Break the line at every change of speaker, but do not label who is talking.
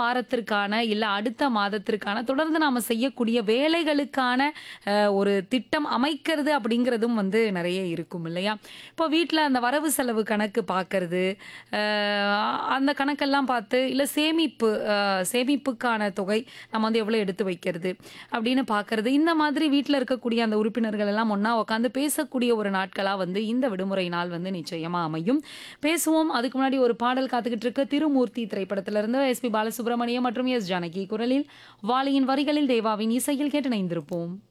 வாரத்திற்கான, இல்ல அடுத்த மாதத்திற்கான தொடர்ந்து நாம செய்யக்கூடிய வேலைகளுக்கான அ ஒரு திட்டம் அமைக்கிறது அப்படிங்கிறதும் வந்து நெறைய இருக்கும் இல்லையா? இப்போ வீட்ல அந்த வரவு செலவு கணக்கு பார்க்கறது, அ அந்த கணக்கெல்லாம் பார்த்து இல்ல சேமிப்பு அ சேமிப்புக்கான தொகை நம்ம வந்து எவ்வளோ எடுத்து வைக்கிறது அப்படின்னு பார்க்கறது. இந்த மாதிரி வீட்ல இருக்கக்கூடிய அந்த உறுப்பினர்கள் எல்லாம் ஒண்ணா உட்காந்து பேசக்கூடிய ஒரு நாட்களா வந்து இந்த விடுமுறை நாள் வந்து நிச்சயமா அமையும். பேசுவோம். அதுக்கு முன்னாடி ஒரு பாடல் காத்துக்கிட்டு இருக்கு. திருமூர்த்தி திரைப்படத்திலிருந்து எஸ்பி பாலசுப்ரமணியம் மற்றும் எஸ். ஜானகி குரலில், வாலியின் வரிகளில் தேவாவின் இசையில் கேட்டு இணைந்திருப்போம்.